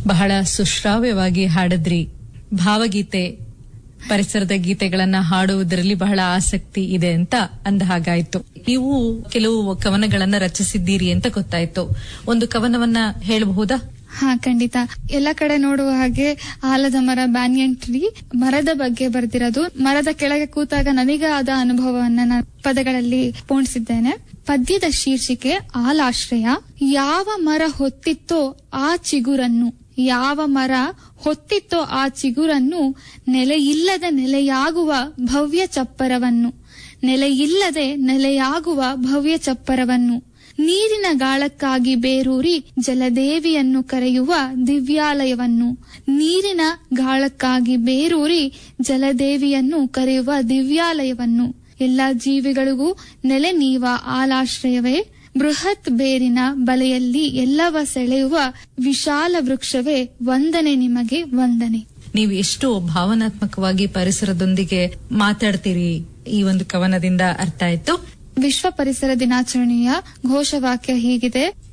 ಬಹಳ ಸುಶ್ರಾವ್ಯವಾಗಿ ಹಾಡಿದ್ರಿ ಭಾವಗೀತೆ ಪರಿಸರದ ಗೀತೆಗಳನ್ನ ಹಾಡುವುದರಲ್ಲಿ ಬಹಳ ಆಸಕ್ತಿ ಇದೆ ಅಂತ ಅಂದ ಹಾಗಾಯ್ತು ನೀವು ಕೆಲವು ಕವನಗಳನ್ನ ರಚಿಸಿದ್ದೀರಿ ಅಂತ ಗೊತ್ತಾಯ್ತು ಒಂದು ಕವನವನ್ನ ಹೇಳಬಹುದಾ ಹಾ ಖಂಡಿತ ಎಲ್ಲ ಕಡೆ ನೋಡುವ ಹಾಗೆ ಆಲದ ಮರ ಬ್ಯಾನಿಯನ್ ಟ್ರೀ ಮರದ ಬಗ್ಗೆ ಬರ್ದಿರೋದು ಮರದ ಕೆಳಗೆ ಕೂತಾಗ ನನಗೆ ಆದ ಅನುಭವವನ್ನ ನಾನು ಪದಗಳಲ್ಲಿ ಪೋಣಿಸಿದ್ದೇನೆ ಪದ್ಯದ ಶೀರ್ಷಿಕೆ ಆಲಾಶ್ರಯ ಯಾವ ಮರ ಹೊತ್ತಿತ್ತೋ ಆ ಚಿಗುರನ್ನು ಯಾವ ಮರ ಹೊತ್ತಿತ್ತೋ ಆ ಚಿಗುರನ್ನು ನೆಲೆಯಿಲ್ಲದ ನೆಲೆಯಾಗುವ ಭವ್ಯ ಚಪ್ಪರವನ್ನು ನೆಲೆಯಿಲ್ಲದೆ ನೆಲೆಯಾಗುವ ಭವ್ಯ ಚಪ್ಪರವನ್ನು ನೀರಿನ ಗಾಳಕ್ಕಾಗಿ ಬೇರೂರಿ ಜಲದೇವಿಯನ್ನು ಕರೆಯುವ ದಿವ್ಯಾಲಯವನ್ನು ನೀರಿನ ಗಾಳಕ್ಕಾಗಿ ಬೇರೂರಿ ಜಲದೇವಿಯನ್ನು ಕರೆಯುವ ದಿವ್ಯಾಲಯವನ್ನು ಎಲ್ಲ ಜೀವಿಗಳಿಗೂ ನೆಲೆ ನೀವ ಆಲಾಶ್ರಯವೇ ಬೃಹತ್ ಬೇರಿನ ಬಲೆಯಲ್ಲಿ ಎಲ್ಲವ ಸೆಳೆಯುವ ವಿಶಾಲ ವೃಕ್ಷವೇ ವಂದನೆ ನಿಮಗೆ ವಂದನೆ ನೀವು ಎಷ್ಟು ಭಾವನಾತ್ಮಕವಾಗಿ ಪರಿಸರದೊಂದಿಗೆ ಮಾತಾಡ್ತೀರಿ ಈ ಒಂದು ಕವನದಿಂದ ಅರ್ಥ ಆಯ್ತು ವಿಶ್ವ ಪರಿಸರ ದಿನಾಚರಣೆಯ ಘೋಷವಾಕ್ಯ ಹೀಗಿದೆ